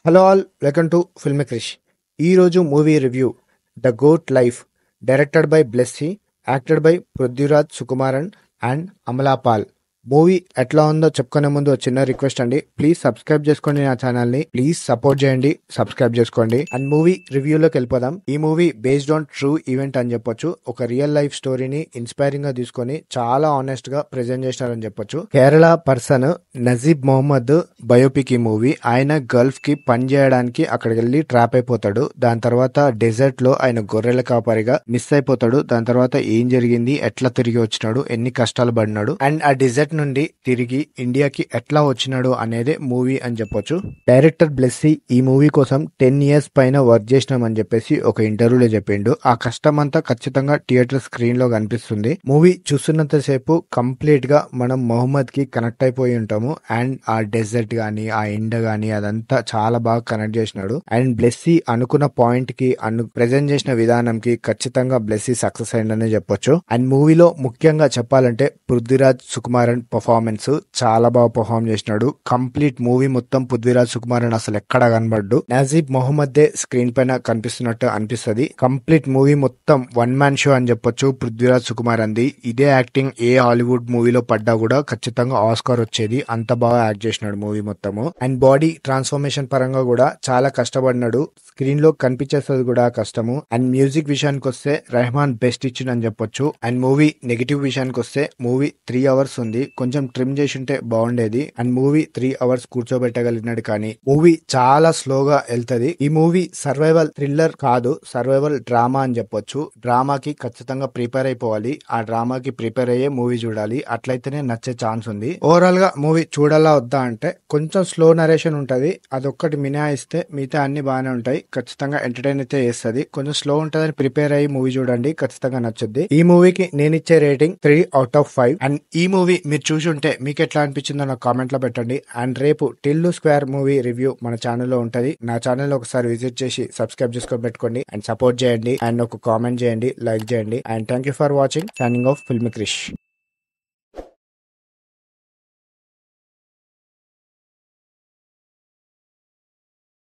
hello all welcome to film Krish ఈరోజు movie review the goat life directed by Blessy acted by Prithviraj Sukumaran and Amala Paul movie ఎట్లా ఉందో చెప్పుకునే ముందు ఒక చిన్న రిక్వెస్ట్ అండి ప్లీజ్ సబ్స్క్రైబ్ చేసుకోండి నా ఛానల్ ని ప్లీజ్ సపోర్ట్ చేయండి సబ్స్క్రైబ్ చేసుకోండి అండ్ మూవీ రివ్యూలోకి వెళ్ళిపోదాం ఈ movie based on true event అని చెప్పొచ్చు ఒక రియల్ లైఫ్ స్టోరీని ఇన్స్పైరింగ్ గా తీసుకొని చాలా ఆనెస్ట్ గా ప్రెజెంట్ చేసినారని చెప్పొచ్చు కేరళ పర్సన్ నజీబ్ మొహమ్మద్ బయోపిక్ ఈ మూవీ ఆయన గల్ఫ్ కి పని చేయడానికి అక్కడికి వెళ్ళి ట్రాప్ అయిపోతాడు దాని తర్వాత డెజర్ట్ లో ఆయన గొర్రెల కాపరిగా మిస్ అయిపోతాడు దాని తర్వాత ఏం జరిగింది ఎట్లా తిరిగి వచ్చినాడు ఎన్ని కష్టాలు పడినాడు అండ్ ఆ డెజర్ట్ నుండి తిరిగి ఇండియాకి ఎట్లా వచ్చినాడు అనేదే మూవీ అని చెప్పొచ్చు డైరెక్టర్ బ్లెస్సీ ఈ మూవీ కోసం టెన్ ఇయర్స్ పైన వర్క్ చేసినామని చెప్పేసి ఒక ఇంటర్వ్యూలో చెప్పిండు ఆ కష్టం అంతా ఖచ్చితంగా థియేటర్ స్క్రీన్ లో కనిపిస్తుంది మూవీ చూస్తున్నంత సేపు కంప్లీట్ గా మనం మొహమ్మద్ కి కనెక్ట్ అయిపోయి ఉంటాము అండ్ ఆ డెజర్ట్ గానీ ఆ ఎండ గానీ అదంతా చాలా బాగా కనెక్ట్ చేసినాడు అండ్ బ్లెస్సీ అనుకున్న పాయింట్ కి అను ప్రెజెంట్ చేసిన విధానంకి ఖచ్చితంగా బ్లెస్సీ సక్సెస్ అయిందనే చెప్పొచ్చు అండ్ మూవీలో ముఖ్యంగా చెప్పాలంటే పృథ్వీరాజ్ సుకుమారన్ పర్ఫార్మెన్స్ చాలా బాగా పర్ఫార్మ్ చేసినాడు కంప్లీట్ మూవీ మొత్తం పృథ్వీరాజ్ సుకుమారన్ అసలు ఎక్కడ కనబడ్డు నజీబ్ మొహమ్మద్ స్క్రీన్ పైన కనిపిస్తున్నట్టు అనిపిస్తుంది కంప్లీట్ మూవీ మొత్తం వన్ మ్యాన్ షో అని చెప్పొచ్చు పృథ్వీరాజ్ సుకుమార్ అంది ఇదే యాక్టింగ్ ఏ హాలీవుడ్ మూవీలో పడ్డా కూడా ఖచ్చితంగా ఆస్కార్ వచ్చేది అంత బాగా యాక్ట్ చేసినాడు మూవీ మొత్తము అండ్ బాడీ ట్రాన్స్ఫర్మేషన్ పరంగా కూడా చాలా కష్టపడినాడు స్క్రీన్ లో కనిపించేస్తుంది కూడా కష్టము అండ్ మ్యూజిక్ విషయానికి వస్తే రెహమాన్ బెస్ట్ ఇచ్చిందని చెప్పొచ్చు అండ్ మూవీ నెగిటివ్ విషయానికి వస్తే మూవీ త్రీ అవర్స్ ఉంది కొంచెం ట్రిమ్ చేసి ఉంటే బాగుండేది అండ్ మూవీ త్రీ అవర్స్ కూర్చోబెట్టగలిగినాడు కానీ మూవీ చాలా స్లోగా వెళ్తది ఈ మూవీ సర్వైవల్ థ్రిల్లర్ కాదు సర్వైవల్ డ్రామా అని చెప్పొచ్చు డ్రామాకి ఖచ్చితంగా ప్రిపేర్ అయిపోవాలి ఆ డ్రామాకి ప్రిపేర్ అయ్యే మూవీ చూడాలి అట్లయితేనే నచ్చే ఛాన్స్ ఉంది ఓవరాల్ గా మూవీ చూడాలా వద్దా అంటే కొంచెం స్లో నరేషన్ ఉంటది అదొక్కటి మినహాయిస్తే మిగతా అన్ని బాగానే ఉంటాయి ఖచ్చితంగా ఎంటర్టైన్ అయితే చేస్తుంది కొంచెం స్లో ఉంటదని ప్రిపేర్ అయ్యి మూవీ చూడండి ఖచ్చితంగా నచ్చుద్ది ఈ మూవీకి నేను ఇచ్చే rating three out of five and ఈ మూవీ మీరు చూసి ఉంటే మీకు ఎట్లా అనిపించిందో నాకు కామెంట్ లో పెట్టండి అండ్ రేపు టిల్లు స్క్వేర్ మూవీ రివ్యూ మన ఛానల్లో ఉంటది నా ఛానల్ ఒకసారి విజిట్ చేసి సబ్స్క్రైబ్ చేసుకొని పెట్టుకోండి అండ్ సపోర్ట్ చేయండి అండ్ ఒక కామెంట్ చేయండి లైక్ చేయండి and thank you for watching signing off film Krish